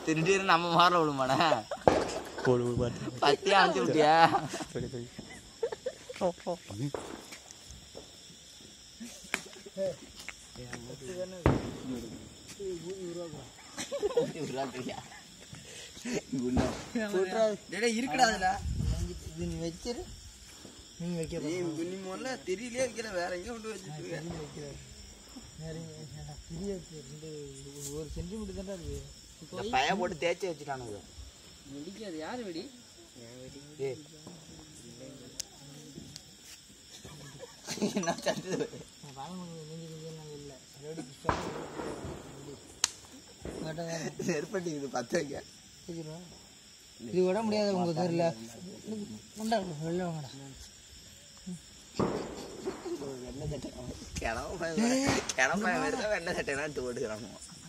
திடீர்னு நம்ம மாரில் விடுமாண்ணே போடு போடு பார்த்து பத்தியா அனுப்பிச்சு விட்டியா சொல்லி சொல்லி உருவாக்குறியா? குண்டம். டேய், இருக்குடா அதுல இது நீ வச்சிரு நீ வைக்க நீ நீ முதல்ல தெரியலையே வைக்கல வேற எங்க கொண்டு வச்சுட்டு இருக்க? பெரிய ரெண்டு ஒரு சென்டிமீட்டர் தான்டா இருக்கு இந்த பைய போட்டு தேய்ச்சி வச்சுட்டானுங்க வெடிக்காது யார் வெடி ஏய். என்ன தட்டுது? நெருப்பட்டி இது பத்து வைக்க இது விட முடியாது உங்க தெரியல உண்டா வெளில வாங்கடா கிளம்ப பையன் கிளம்ப பையன் வெண்ணெய் சட்டைனா எடுத்து போட்டுக்கிறானுங்க